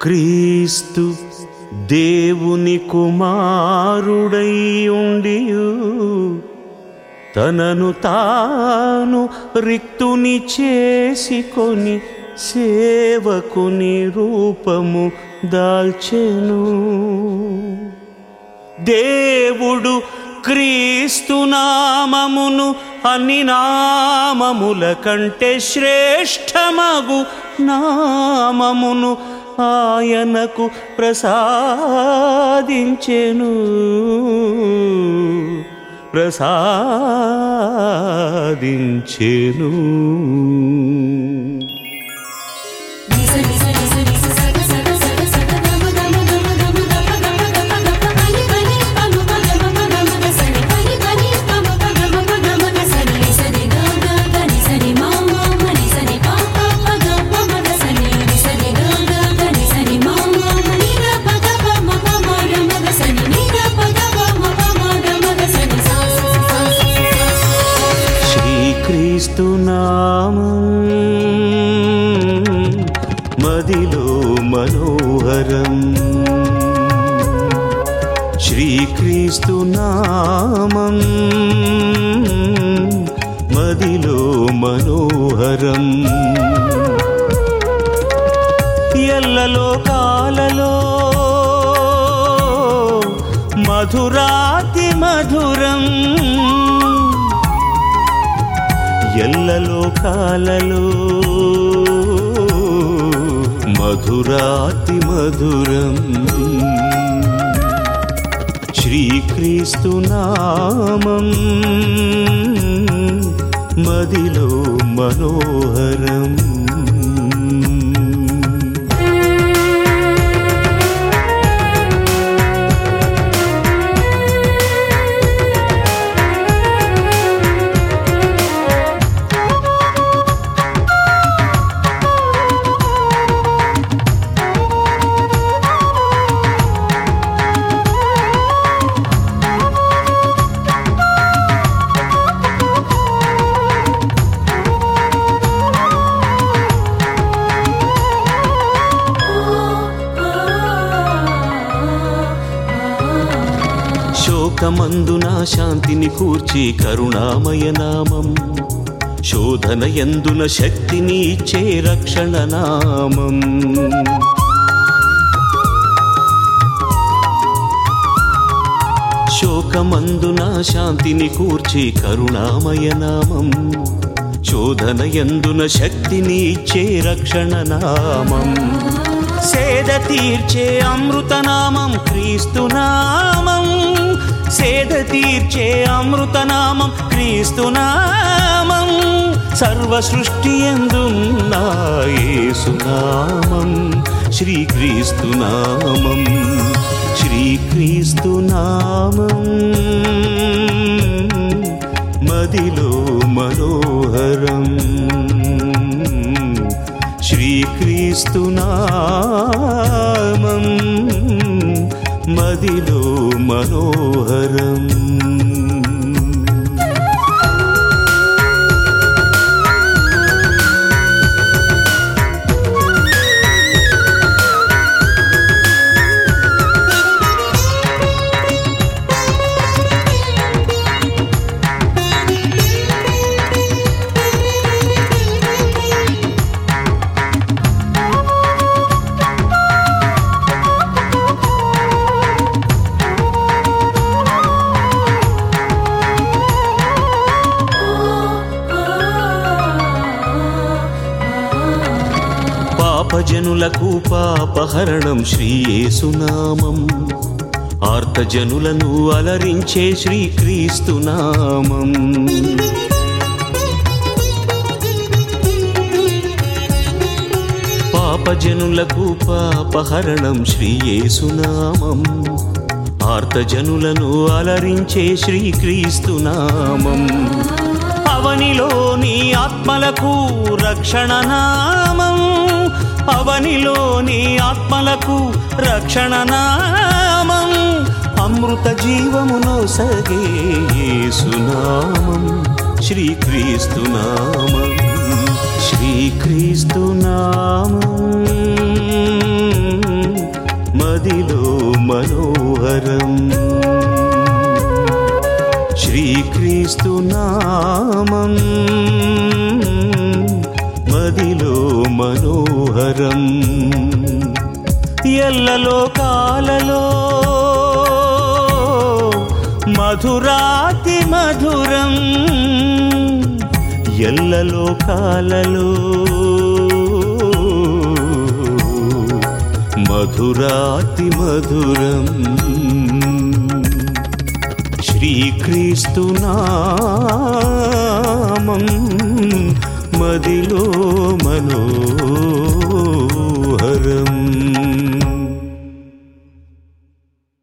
క్రీస్తు దేవుని కుమారుడై ఉండియు తనను తాను రిక్తుని చేసుకొని సేవకుని రూపము దాల్చెను దేవుడు క్రీస్తు నామమును అన్ని నామముల కంటే శ్రేష్టమగు నామమును ఆయనకు ప్రసాదించెను ప్రసాదించెను నిస నిస నిస నిస సగ సగ సగ సగ గమ గమ గమ గమ గమ గమ గమ గమ పని పని పమ పగ మమ గమ గ సని పని పని పమ పగ మమ గమ గ సని నిస ని గ గ గ నిస ని మ మ మ నిస ని ప ప ప గ ప మ గ సని నిస ని గ గ గ నిస ని మ మ మ ని ర ప గ ప మ ప మ గ మ గ సని ని ర ప గ ప మ ప మ గ మ గ సని సా సా సా సా శ్రీక్రీస్తు నామం మదిలో మనోహరం శ్రీక్రీస్తు నామం మదిలో మనోహరం ఎల్లలో కాలలో మధురాతి మధురం ఎల్లలో కాలలో మధురాతి మధురం శ్రీక్రీస్తు నామం మదిలో మనోహరం శోకమందున శాంతిని కూర్చి కరుణామయ నామం శోధన ఎందున శక్తిని ఇచ్చే రక్షణ నామం శోకమందున శాంతిని కూర్చి కరుణామయ నామం శోధన ఎందున శక్తిని ఇచ్చే రక్షణ నామం సేద తీర్చే అమృతనామం క్రీస్తునామం సేద తీర్చే అమృతనామం క్రీస్తునామం సర్వ సృష్టి ఎందున్న యేసునామం శ్రీక్రీస్తునామం శ్రీక్రీస్తునామం మదిలో మనోహరం శ్రీక్రీస్తునామం మదిలో మనోహరం పాపజనులకు పాపహరణం శ్రీయేసునామం ఆర్తజనులను అలరించే శ్రీక్రీస్తునామం పాపజనులకు పాపహరణం శ్రీయేసునామం ఆర్తజనులను అలరించే శ్రీక్రీస్తునామం అవనిలోని ఆత్మలకు రక్షణ నామం అవనిలోని ఆత్మలకు రక్షణ నామం అమృత జీవమును సగే యేసునామం శ్రీక్రీస్తునామం శ్రీక్రీస్తునామం శ్రీక్రీస్తు నామం మదిలో మనోహరం ఎల్లలో కాలలో మధురాతి మధురం ఎల్లలో కాలలో మధురాతి మధురం శ్రీక్రీస్తు నామం మదిలో మనోహరం